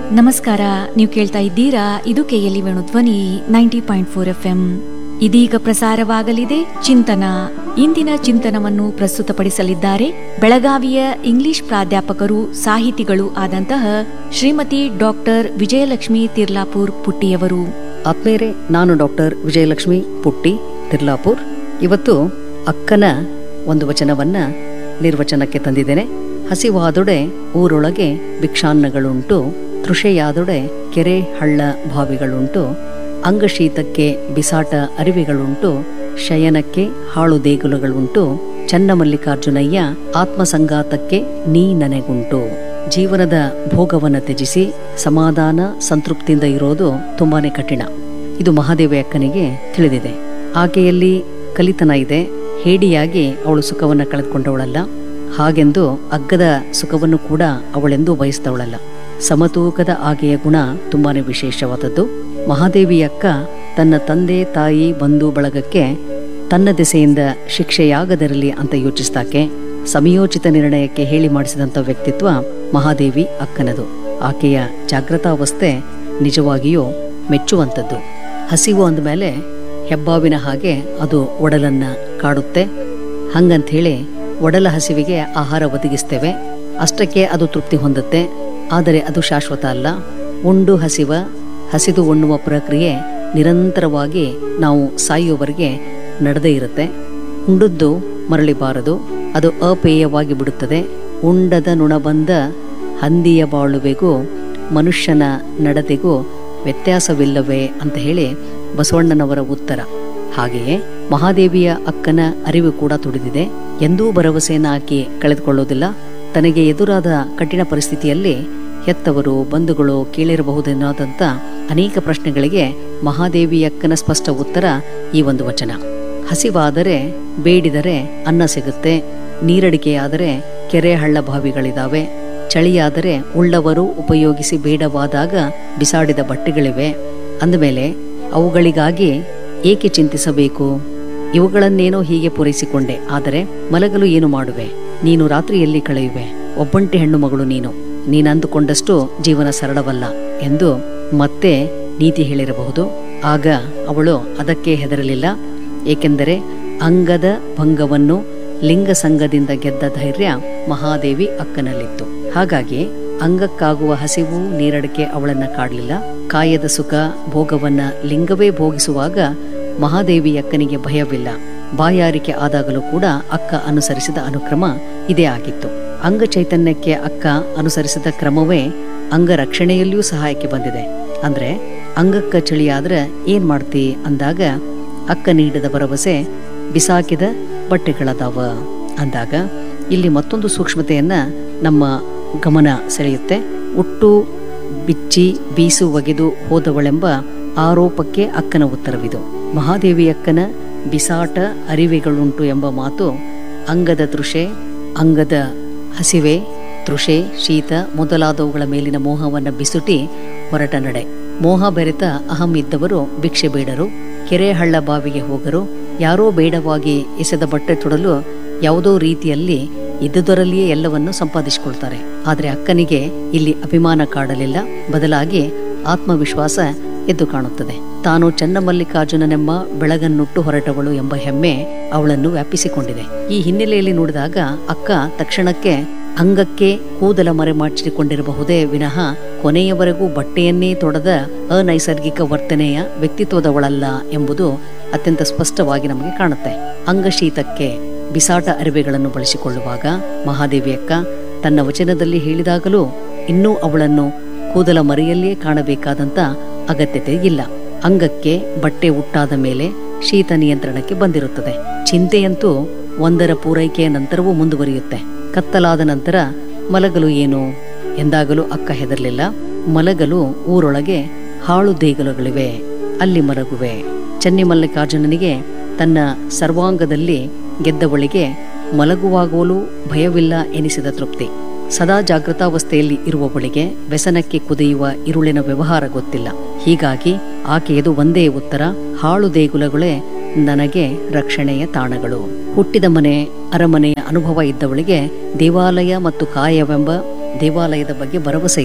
ನಮಸ್ಕಾರ ನೀವು ಕೇಳ್ತಾ ಇದ್ದೀರಾ ಇದು KLE Venu Dhwani ninety point four F M ಇದೀಗ ಪ್ರಸಾರವಾಗಲಿದೆ ಚಿಂತನ ಇಂದಿನ ಚಿಂತನವನ್ನು ಪ್ರಸ್ತುತಪಡಿಸಲಿದ್ದಾರೆ ಬೆಳಗಾವಿಯ ಇಂಗ್ಲಿಷ್ ಪ್ರಾಧ್ಯಾಪಕರು ಸಾಹಿತಿಗಳು ಆದಂತಹ ಶ್ರೀಮತಿ ಡಾಕ್ಟರ್ ವಿಜಯಲಕ್ಷ್ಮಿ ತಿರ್ಲಾಪುರ್ ಪುಟ್ಟಿಯವರು ಆತ್ಮೇರೆ ನಾನು ಡಾಕ್ಟರ್ ವಿಜಯಲಕ್ಷ್ಮಿ ಪುಟ್ಟಿ ತಿರ್ಲಾಪುರ್ ಇವತ್ತು ಅಕ್ಕನ ಒಂದು ವಚನವನ್ನ ನಿರ್ವಚನಕ್ಕೆ ತಂದಿದ್ದೇನೆ ಹಸಿವಾದೊಡೆ ಊರೊಳಗೆ ಭಿಕ್ಷಾನ್ನಗಳುಂಟು ತೃಷೆಯಾದೊಡೆ ಕೆರೆ ಹಳ್ಳ ಬಾವಿಗಳುಂಟು ಅಂಗಶೀತಕ್ಕೆ ಬಿಸಾಟ ಅರಿವಿಗಳುಂಟು ಶಯನಕ್ಕೆ ಹಾಳು ದೇಗುಲಗಳುಂಟು ಚನ್ನಮಲ್ಲಿಕಾರ್ಜುನಯ್ಯ ಆತ್ಮಸಂಗಾತಕ್ಕೆ ನೀ ನನಗುಂಟು ಜೀವನದ ಭೋಗವನ್ನು ತ್ಯಜಿಸಿ ಸಮಾಧಾನ ಸಂತೃಪ್ತಿಯಿಂದ ಇರೋದು ತುಂಬಾನೇ ಕಠಿಣ ಇದು ಮಹಾದೇವಿ ಅಕ್ಕನಿಗೆ ತಿಳಿದಿದೆ ಆಕೆಯಲ್ಲಿ ಕಲಿತನ ಇದೆ ಹೇಡಿಯಾಗಿ ಅವಳು ಸುಖವನ್ನ ಕಳೆದುಕೊಂಡವಳಲ್ಲ ಹಾಗೆಂದು ಅಗ್ಗದ ಸುಖವನ್ನು ಕೂಡ ಅವಳೆಂದೂ ಬಯಸಿದವಳಲ್ಲ ಸಮತೂಕದ ಆಕೆಯ ಗುಣ ತುಂಬಾನೇ ವಿಶೇಷವಾದದ್ದು ಮಹಾದೇವಿ ಅಕ್ಕ ತನ್ನ ತಂದೆ ತಾಯಿ ಬಂಧು ಬಳಗಕ್ಕೆ ತನ್ನ ದೆಸೆಯಿಂದ ಶಿಕ್ಷೆಯಾಗದಿರಲಿ ಅಂತ ಯೋಚಿಸ್ತಾಕೆ ಸಮಯೋಚಿತ ನಿರ್ಣಯಕ್ಕೆ ಹೇಳಿ ಮಾಡಿಸಿದಂಥ ವ್ಯಕ್ತಿತ್ವ ಮಹಾದೇವಿ ಅಕ್ಕನದು ಆಕೆಯ ಜಾಗೃತಾವಸ್ಥೆ ನಿಜವಾಗಿಯೂ ಮೆಚ್ಚುವಂಥದ್ದು ಹಸಿವು ಅಂದಮೇಲೆ ಹೆಬ್ಬಾವಿನ ಹಾಗೆ ಅದು ಒಡಲನ್ನ ಕಾಡುತ್ತೆ ಹಂಗಂಥೇಳಿ ಒಡಲ ಹಸಿವಿಗೆ ಆಹಾರ ಒದಗಿಸ್ತೇವೆ ಅಷ್ಟಕ್ಕೆ ಅದು ತೃಪ್ತಿ ಹೊಂದುತ್ತೆ ಆದರೆ ಅದು ಶಾಶ್ವತ ಅಲ್ಲ ಉಂಡು ಹಸಿವ ಹಸಿದು ಉಣ್ಣುವ ಪ್ರಕ್ರಿಯೆ ನಿರಂತರವಾಗಿ ನಾವು ಸಾಯುವವರೆಗೆ ನಡೆದೇ ಇರುತ್ತೆ ಉಂಡದ್ದು ಮರಳಿಬಾರದು ಅದು ಅಪೇಯವಾಗಿ ಬಿಡುತ್ತದೆ ಉಂಡದ ನುಣಬಂದ ಹಂದಿಯ ಬಾಳುವೆಗೂ ಮನುಷ್ಯನ ನಡತೆಗೂ ವ್ಯತ್ಯಾಸವಿಲ್ಲವೇ ಅಂತ ಹೇಳಿ ಬಸವಣ್ಣನವರ ಉತ್ತರ ಹಾಗೆಯೇ ಮಹಾದೇವಿಯ ಅಕ್ಕನ ಅರಿವು ಕೂಡ ತುಡಿದಿದೆ ಎಂದೂ ಭರವಸೆಯನ್ನು ಆಕೆ ಕಳೆದುಕೊಳ್ಳೋದಿಲ್ಲ ತನಗೆ ಎದುರಾದ ಕಠಿಣ ಪರಿಸ್ಥಿತಿಯಲ್ಲಿ ಹೆತ್ತವರು ಬಂಧುಗಳು ಕೇಳಿರಬಹುದೆನ್ನಾದಂಥ ಅನೇಕ ಪ್ರಶ್ನೆಗಳಿಗೆ ಮಹಾದೇವಿಯಕ್ಕನ ಸ್ಪಷ್ಟ ಉತ್ತರ ಈ ಒಂದು ವಚನ ಹಸಿವಾದರೆ ಬೇಡಿದರೆ ಅನ್ನ ಸಿಗುತ್ತೆ ನೀರಡಿಕೆಯಾದರೆ ಕೆರೆ ಹಳ್ಳ ಬಾವಿಗಳಿದಾವೆ ಚಳಿಯಾದರೆ ಉಳ್ಳವರು ಉಪಯೋಗಿಸಿ ಬೇಡವಾದಾಗ ಬಿಸಾಡಿದ ಬಟ್ಟೆಗಳಿವೆ ಅಂದಮೇಲೆ ಅವುಗಳಿಗಾಗಿ ಏಕೆ ಚಿಂತಿಸಬೇಕು ಇವುಗಳನ್ನೇನೋ ಹೀಗೆ ಪೂರೈಸಿಕೊಂಡೆ ಆದರೆ ಮಲಗಲು ಏನು ಮಾಡುವೆ ನೀನು ರಾತ್ರಿಯಲ್ಲಿ ಕಳೆಯುವೆ ಒಬ್ಬಂಟಿ ಹೆಣ್ಣು ಮಗಳು ನೀನು ನೀನಂದುಕೊಂಡಷ್ಟು ಜೀವನ ಸರಳವಲ್ಲ ಎಂದು ಮತ್ತೆ ನೀತಿ ಹೇಳಿರಬಹುದು ಆಗ ಅವಳು ಅದಕ್ಕೆ ಹೆದರಲಿಲ್ಲ ಏಕೆಂದರೆ ಅಂಗದ ಭಂಗವನ್ನು ಲಿಂಗ ಸಂಘದಿಂದ ಗೆದ್ದ ಧೈರ್ಯ ಮಹಾದೇವಿ ಅಕ್ಕನಲ್ಲಿತ್ತು ಹಾಗಾಗಿ ಅಂಗಕ್ಕಾಗುವ ಹಸಿವು ನೀರಡಿಕೆ ಅವಳನ್ನ ಕಾಡಲಿಲ್ಲ ಕಾಯದ ಸುಖ ಭೋಗವನ್ನ ಲಿಂಗವೇ ಭೋಗಿಸುವಾಗ ಮಹಾದೇವಿ ಅಕ್ಕನಿಗೆ ಭಯವಿಲ್ಲ ಬಾಯಾರಿಕೆ ಆದಾಗಲೂ ಕೂಡ ಅಕ್ಕ ಅನುಸರಿಸಿದ ಅನುಕ್ರಮ ಇದೇ ಆಗಿತ್ತು ಅಂಗ ಚೈತನ್ಯಕ್ಕೆ ಅಕ್ಕ ಅನುಸರಿಸಿದ ಕ್ರಮವೇ ಅಂಗ ರಕ್ಷಣೆಯಲ್ಲಿಯೂ ಸಹಾಯಕ್ಕೆ ಬಂದಿದೆ ಅಂದ್ರೆ ಅಂಗಕ್ಕ ಚಳಿಯಾದ್ರೆ ಏನ್ ಮಾಡ್ತಿ ಅಂದಾಗ ಅಕ್ಕ ನೀಡಿದ ಭರವಸೆ ಬಿಸಾಕಿದ ಬಟ್ಟೆಗಳದಾವ ಅಂದಾಗ ಇಲ್ಲಿ ಮತ್ತೊಂದು ಸೂಕ್ಷ್ಮತೆಯನ್ನ ನಮ್ಮ ಗಮನ ಸೆಳೆಯುತ್ತೆ ಉಟ್ಟು ಬಿಚ್ಚಿ ಬೀಸು ಒಗೆದು ಹೋದವಳೆಂಬ ಆರೋಪಕ್ಕೆ ಅಕ್ಕನ ಉತ್ತರವಿದು ಮಹಾದೇವಿ ಅಕ್ಕನ ಬಿಸಾಟ ಅರಿವೆಗಳುಂಟು ಎಂಬ ಮಾತು ಅಂಗದ ತೃಷೆ ಅಂಗದ ಹಸಿವೆ ತೃಷೆ ಶೀತ ಮೊದಲಾದವುಗಳ ಮೇಲಿನ ಮೋಹವನ್ನ ಬಿಸುಟಿ ಹೊರಟ ನಡೆ ಮೋಹ ಬೆರೆತ ಅಹಂ ಇದ್ದವರು ಭಿಕ್ಷೆ ಬೇಡರು ಕೆರೆ ಹಳ್ಳ ಬಾವಿಗೆ ಹೋಗರು ಯಾರೋ ಬೇಡವಾಗಿ ಎಸೆದ ಬಟ್ಟೆ ತೊಡಲು ಯಾವುದೋ ರೀತಿಯಲ್ಲಿ ಇದ್ದುದರಲ್ಲಿಯೇ ಎಲ್ಲವನ್ನು ಸಂಪಾದಿಸಿಕೊಳ್ತಾರೆ ಆದರೆ ಅಕ್ಕನಿಗೆ ಇಲ್ಲಿ ಅಭಿಮಾನ ಕಾಡಲಿಲ್ಲ ಬದಲಾಗಿ ಆತ್ಮವಿಶ್ವಾಸ ಎದ್ದು ಕಾಣುತ್ತದೆ ತಾನು ಚನ್ನಮಲ್ಲಿಕಾರ್ಜುನನೆಂಬ ಬೆಳಗನ್ನುಟ್ಟು ಹೊರಟವಳು ಎಂಬ ಹೆಮ್ಮೆ ಅವಳನ್ನು ವ್ಯಾಪಿಸಿಕೊಂಡಿದೆ ಈ ಹಿನ್ನೆಲೆಯಲ್ಲಿ ನೋಡಿದಾಗ ಅಕ್ಕ ತಕ್ಷಣಕ್ಕೆ ಅಂಗಕ್ಕೆ ಕೂದಲ ಮರೆಮಾಚಿಕೊಂಡಿರಬಹುದೇ ವಿನಃ ಕೊನೆಯವರೆಗೂ ಬಟ್ಟೆಯನ್ನೇ ತೊಡದ ಅನೈಸರ್ಗಿಕ ವರ್ತನೆಯ ವ್ಯಕ್ತಿತ್ವದವಳಲ್ಲ ಎಂಬುದು ಅತ್ಯಂತ ಸ್ಪಷ್ಟವಾಗಿ ನಮಗೆ ಕಾಣುತ್ತೆ ಅಂಗಶೀತಕ್ಕೆ ಬಿಸಾಟ ಅರಿವೆಗಳನ್ನು ಬಳಸಿಕೊಳ್ಳುವಾಗ ಮಹಾದೇವಿ ಅಕ್ಕ ತನ್ನ ವಚನದಲ್ಲಿ ಹೇಳಿದಾಗಲೂ ಇನ್ನೂ ಅವಳನ್ನು ಕೂದಲ ಮರೆಯಲ್ಲಿಯೇ ಕಾಣಬೇಕಾದಂತ ಅಗತ್ಯತೆ ಇಲ್ಲ ಅಂಗಕ್ಕೆ ಬಟ್ಟೆ ಉಟ್ಟಾದ ಮೇಲೆ ಶೀತ ನಿಯಂತ್ರಣಕ್ಕೆ ಬಂದಿರುತ್ತದೆ ಚಿಂತೆಯಂತೂ ಒಂದರ ಪೂರೈಕೆಯ ನಂತರವೂ ಮುಂದುವರಿಯುತ್ತೆ ಕತ್ತಲಾದ ನಂತರ ಮಲಗಲು ಏನು ಎಂದಾಗಲೂ ಅಕ್ಕ ಹೆದರ್ಲಿಲ್ಲ ಮಲಗಲು ಊರೊಳಗೆ ಹಾಳು ದೇಗುಲಗಳಿವೆ ಅಲ್ಲಿ ಮಲಗುವೆ ಚನ್ನಿಮಲ್ಲಿಕಾರ್ಜುನನಿಗೆ ತನ್ನ ಸರ್ವಾಂಗದಲ್ಲಿ ಗೆದ್ದವಳಿಗೆ ಮಲಗುವಾಗಲೂ ಭಯವಿಲ್ಲ ಎನಿಸಿದ ತೃಪ್ತಿ ಸದಾ ಜಾಗೃತಾವಸ್ಥೆಯಲ್ಲಿ ಇರುವವಳಿಗೆ ವ್ಯಸನಕ್ಕೆ ಕುದಿಯುವ ಇರುಳಿನ ವ್ಯವಹಾರ ಗೊತ್ತಿಲ್ಲ ಹೀಗಾಗಿ ಆಕೆಯದು ಒಂದೇ ಉತ್ತರ ಹಾಳು ದೇಗುಲಗಳೇ ನನಗೆ ರಕ್ಷಣೆಯ ತಾಣಗಳು ಹುಟ್ಟಿದ ಮನೆ ಅರಮನೆಯ ಅನುಭವ ಇದ್ದವಳಿಗೆ ದೇವಾಲಯ ಮತ್ತು ಕಾಯವೆಂಬ ದೇವಾಲಯದ ಬಗ್ಗೆ ಭರವಸೆ ಇದೆ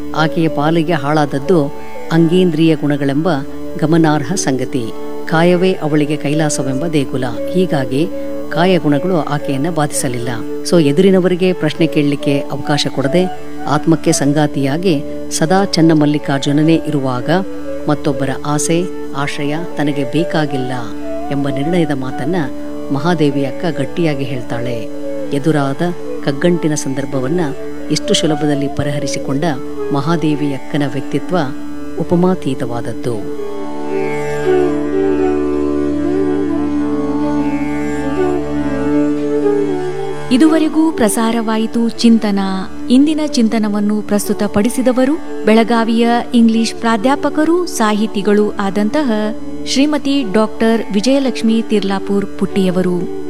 ಆಕೆಯ ಪಾಲಿಗೆ ಹಾಳಾದದ್ದು ಅಂಗೇಂದ್ರಿಯ ಗುಣಗಳೆಂಬ ಗಮನಾರ್ಹ ಸಂಗತಿ ಕಾಯವೇ ಅವಳಿಗೆ ಕೈಲಾಸವೆಂಬ ದೇಗುಲ ಹೀಗಾಗಿ ಕಾಯ ಗುಣಗಳು ಆಕೆಯನ್ನ ಬಾಧಿಸಲಿಲ್ಲ ಸೊ ಎದುರಿನವರಿಗೆ ಪ್ರಶ್ನೆ ಕೇಳಲಿಕ್ಕೆ ಅವಕಾಶ ಕೊಡದೆ ಆತ್ಮಕ್ಕೆ ಸಂಗಾತಿಯಾಗಿ ಸದಾ ಚನ್ನಮಲ್ಲಿಕಾರ್ಜುನನೇ ಇರುವಾಗ ಮತ್ತೊಬ್ಬರ ಆಸೆ ಆಶ್ರಯ ತನಗೆ ಬೇಕಾಗಿಲ್ಲ ಎಂಬ ನಿರ್ಣಯದ ಮಾತನ್ನ ಮಹಾದೇವಿ ಅಕ್ಕ ಗಟ್ಟಿಯಾಗಿ ಹೇಳ್ತಾಳೆ ಎದುರಾದ ಕಗ್ಗಂಟಿನ ಸಂದರ್ಭವನ್ನ ಎಷ್ಟು ಸುಲಭದಲ್ಲಿ ಪರಿಹರಿಸಿಕೊಂಡ ಮಹಾದೇವಿ ಅಕ್ಕನ ವ್ಯಕ್ತಿತ್ವ ಉಪಮಾತೀತವಾದದ್ದು ಇದುವರೆಗೂ ಪ್ರಸಾರವಾಯಿತು ಚಿಂತನ ಇಂದಿನ ಚಿಂತನವನ್ನು ಪ್ರಸ್ತುತಪಡಿಸಿದವರು ಬೆಳಗಾವಿಯ ಇಂಗ್ಲಿಷ್ ಪ್ರಾಧ್ಯಾಪಕರು ಸಾಹಿತಿಗಳು ಆದಂತಹ ಶ್ರೀಮತಿ ಡಾಕ್ಟರ್ ವಿಜಯಲಕ್ಷ್ಮಿ ತಿರ್ಲಾಪುರ್ ಪುಟ್ಟಿಯವರು